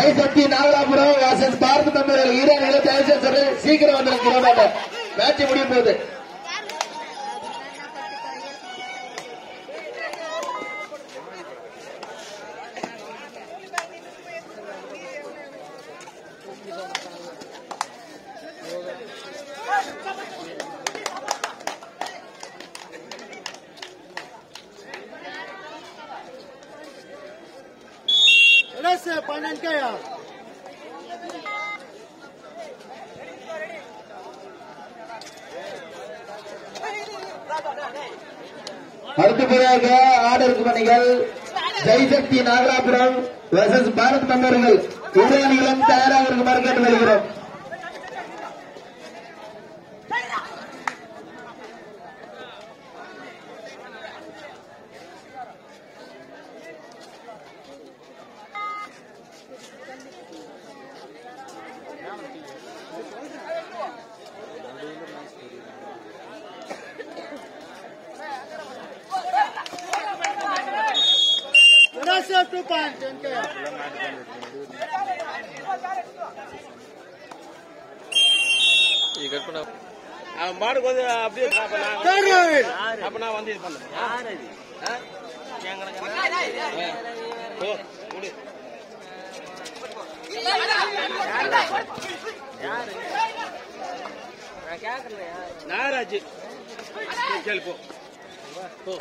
Jayasakthi Nagalapuram versus Bharat மெம்பர்கள் ஈரான் தயவுசெய்து சீக்கிரம் வந்து மேட்ச் முடிய போகுது Rasa panen kaya. அடுத்தபடியாக ஆடருக்கு பணிகள் ஜெய்சக்தி நாகலாபுரம் வெர்சஸ் பாரத் மெம்பர்கள் இரு அணிகளும் தயாராக இருக்குமாறு கேட்டு வருகிறோம் Rasa tu panen kaya. அவன் பாடுக்கு வந்து அப்படியே அப்ப நான் Turun. அப்ப நான் வந்து இது பண்ணேன் ஓ முடி நாகராஜ் கேளு போ போ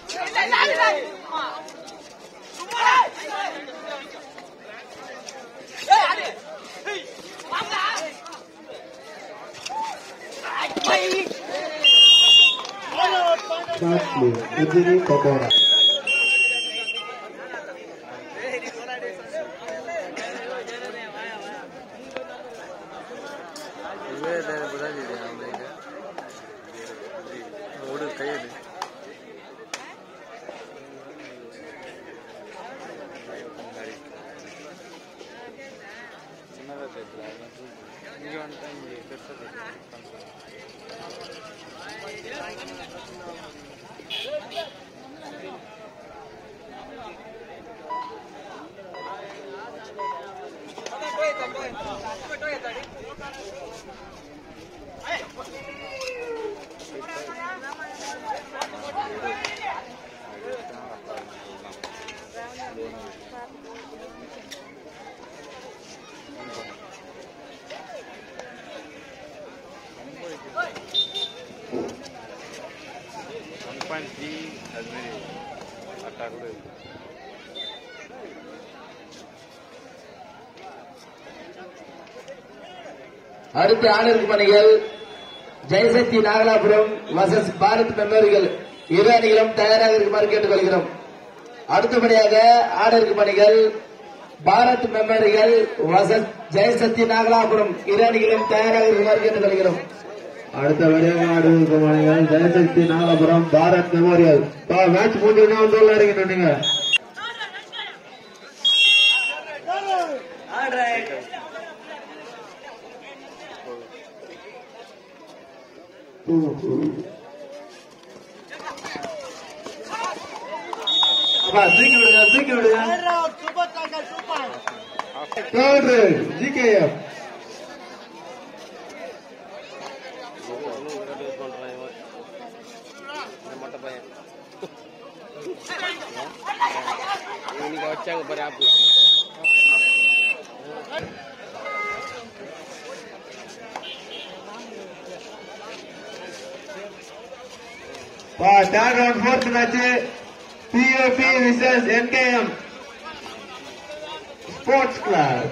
ஒன் பாயிண்ட் த்ரீ அதுமாரி அட்டா கூட இருக்கு அடுத்த ஆடருக்கு பணிகள் ஜெயசக்தி நாகலாபுரம் வசஸ் பாரத் மெம்பர்கள் இரு அணிகளும் தயாராக இருக்குமாறு கேட்டுக்கொள்கிறோம் அடுத்தபடியாக ஆடருக்கு பணிகள் பாரத் மெம்பர்கள் வசஸ் ஜெயசக்தி நாகலாபுரம் இரு அணிகளும் தயாராக இருக்குமாறு கேட்டுக்கொள்கிறோம் அடுத்தபடியாக ஆடுவதற்கு மாணவர்கள் ஜெயசக்தி நாகபுரம் பாரத் மெமோரியல் மேட்ச் முடிஞ்சோடனே வந்து உள்ள இறங்கணும் நீங்க அப்பா, தூக்கி விடுங்க தூக்கி விடுங்க Rasa super kaya super. Third G K F பண்றான் இவன் இந்த மொட்டை பையன் இன்னைக்கு வச்சாங்க பாரு ஆப்பு third round fourth match P O B versus N K M sports club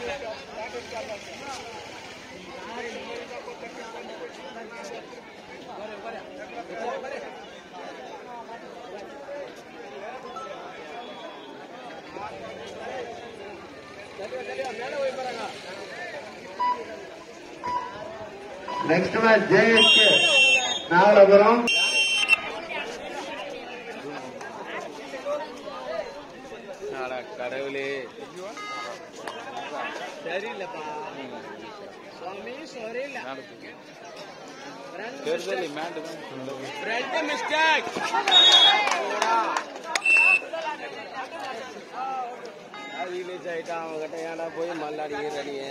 next match J S K Nagalapuram அட கடவுளே சரியில்லப்பா சுவாமி சரியில்ல தெரிஞ்சது மேட்டு தான் ரெண்டு மிஸ்டேக் ரிலீஸ் ஆயிட்டான் அவங்ககிட்ட ஏன்டா போய் Malladi ரெடியே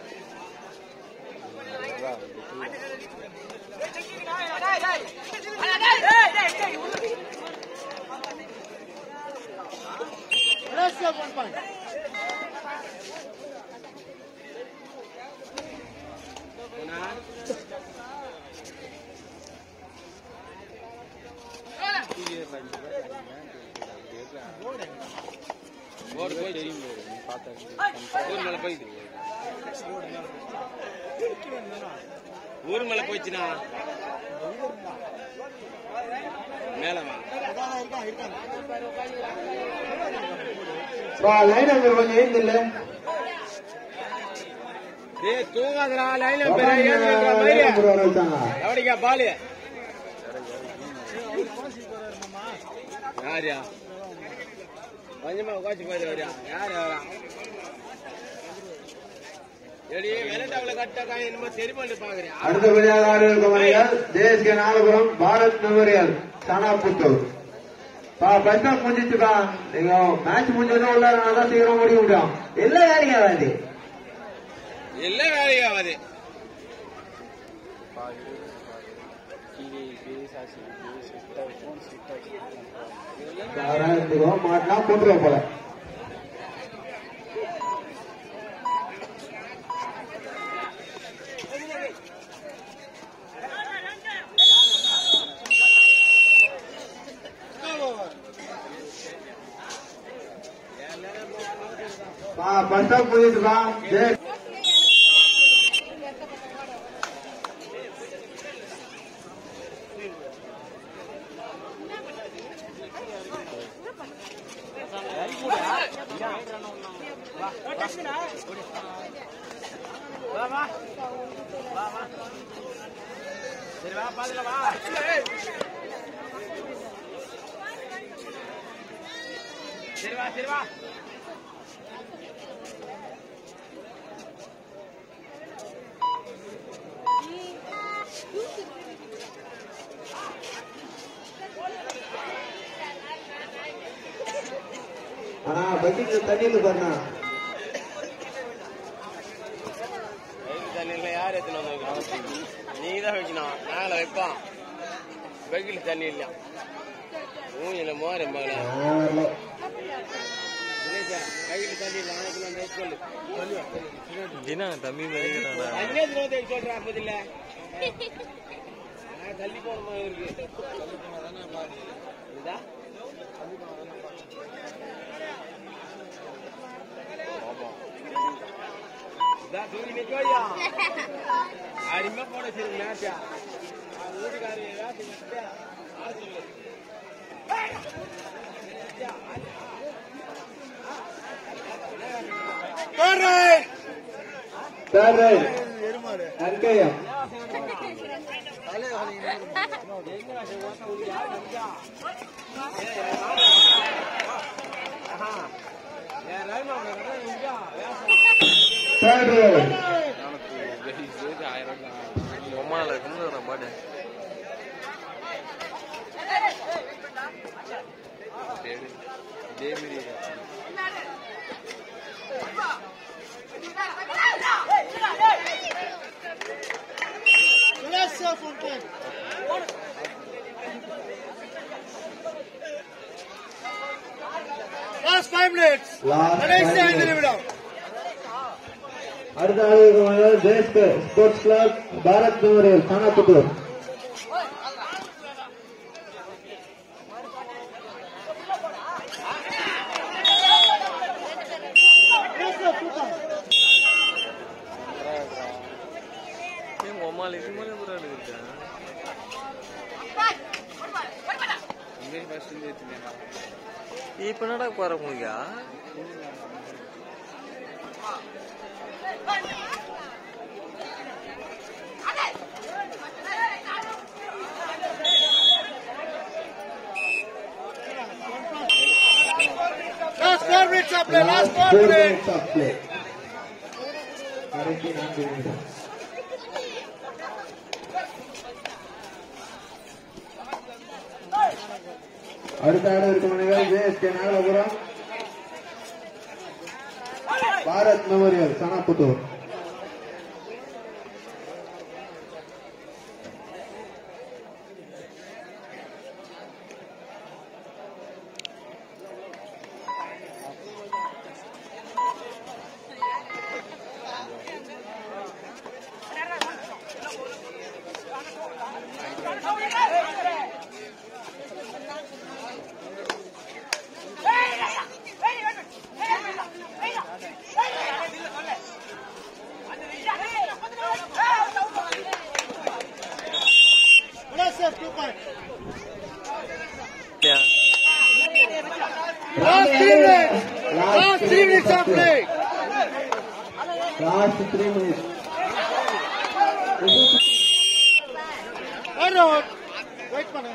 Let's have one point. ஓடு போய் ஊர் மேல போயிடுது ஊர் மேல போயிடுச்சுனா மேலவா பா லைன் அங்க கொஞ்சம் ஏந்து இல்ல டேய் தூங்காதடா லைன்ல போய் ஏறுங்கடா மயிரே வச்சாங்க எவடிக்கா பாலு யாரியா கொஞ்சமா உட்காந்து போயிடு வரியா யார் வரா எடி வெள்ளட்டாவில கட்டாக்கா என்னமோ சரி பண்ணி பாக்குறியா அடுத்தபடியாக ஆடு கவனிகள் தேசிய நாகபுரம் பாரத் மெமோரியல் சானாபுத்தூர் பா பஸ் முடிஞ்சிச்சுக்கா நீங்க மேட்ச் முடிஞ்சதும் உள்ள தான் சீக்கிரம் முடிய முடியும் எல்லாம் வேலைக்கு ஆகாது எல்லாம் வேலைக்கு ஆகாது யாரா இருந்துக்கோ மாட்டினா போட்டுருவோம் போல பா பஸ் ஸ்டாப் போயிட்டுக்கா சரி வா பாத்துல வா சரி வா சரி வா ஆனா பக்கெட்ல தண்ணியில பாருண்ணா வெயில் தண்ணியில யார் எத்தனை வந்து வைக்கணும் நீ தான் வைக்கணும் நாங்கள வைப்போம் வெயில் தண்ணி இல்ல ஊஞ்சில மோர மகள நான் வரல கையில் தண்ணி இல்லை ஆனத்துல வந்து சொல்லு தினா தம்பி மாதிரி அங்கே திரும்ப சொல்றா பதில்ல நான் தள்ளி போன மாதிரி இருக்கு இதா? இதா தூக்கி நிக்கோயா அடிமை போட சரி மேட்டா வீட்டுக்காரி ஏதாச்சும் விட்டா ஆ சொல்லு தேர்ட் ரைட் நன்கையம் ஏன் ரவிமா இங்க தேர்ட் ரைட் ஒம்மால இருக்குன்னு பாட்டு ஜெயமிரி Let's have one point. Last five minutes. Last கடைசி five ஐந்து minutes. நிமிடம் அடுத்த ஆளுக்கு தேஸ்க் sports club Bharat memorial Chanaputhur ஒம்மால இது மேலே கூட இருக்கா இப்ப என்னடா குற முடியா Last four minutes of play. Last last four four minutes. Minutes of play கடைசி நான்கு நிமிடம் அடுத்த ஆடு இருக்கும் J S K Nagalapuram Bharat memorial Sanaputhur Let's have two points. Last three minutes. Last three minutes of play. Last three minutes One out. Wait பண்ணு.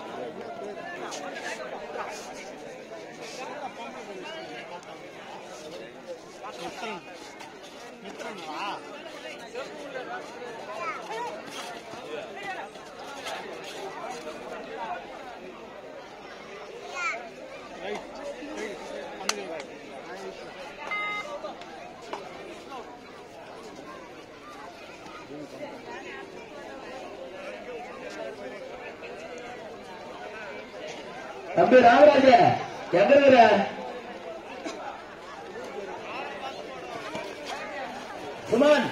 தம்பி ராமராஜ எங்க இருக்கிற சுமன்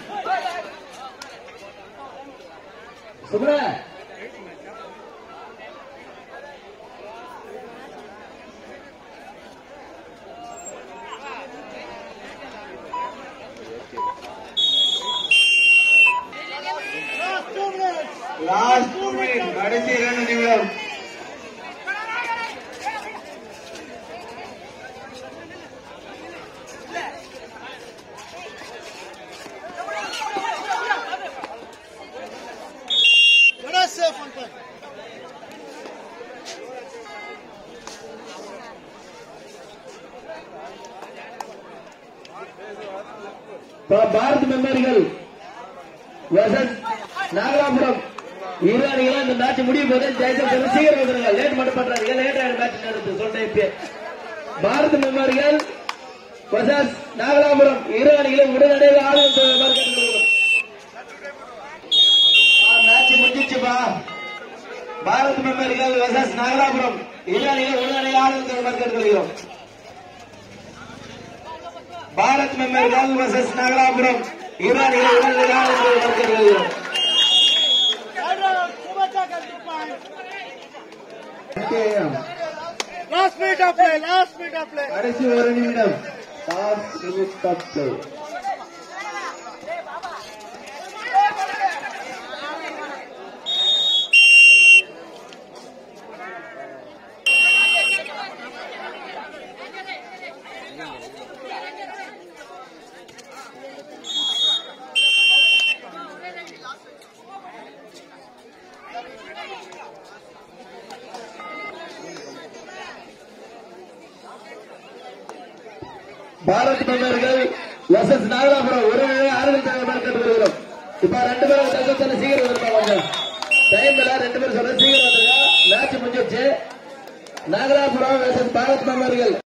சுமன Last two minutes. Last two minutes கடைசி இரண்டு நிமிடம் Let us save one point. Bharat memorial வசந்த் நாகலாபுரம் இரு அணிகளும் இந்த மேட்ச் முடியும் போது ஜெயசந்திரன் சீக்கிரம் வந்துருங்க லேட் மட்டும் பண்றாங்க லேட் ஆயிடும் மேட்ச் நடந்து சொல்றேன் இப்ப பாரத் மெமோரியல் வசந்த் நாகலாபுரம் இரு அணிகளும் உடனடியாக ஆளுநர் மேட்ச் முடிஞ்சிச்சுப்பா பாரத் மெமோரியல் வசஸ் நாகலாபுரம் இரு அணிகளும் உடனடியாக ஆளுநர் கேட்டுக்கொள்கிறோம் பாரத் மெமோரியல் வசஸ் நாகலாபுரம் இரு அணிகளும் உடனடியாக ஆளுநர் கேட்டுக்கொள்கிறோம் One out. Kumata got two points. Last minute of play. Last minute of play. கடைசி ஒரு நிமிடம் last minute of play Bharat மெம்பர்கள் வசஸ் நாகலாபுரம் ஒரு ஆறுதல் தலைவர் கேட்டுக்கொள்கிறோம் இப்ப ரெண்டு பேரும் தங்கத்தில் சீக்கிரம் வந்துருப்பாங்க கொஞ்சம் டைம் இல்ல ரெண்டு பேரும் சொல்ற சீக்கிரம் வந்துருங்க மேட்ச் முடிஞ்சிருச்சு நாகலாபுரம் வசஸ் பாரத் மெம்பர்கள்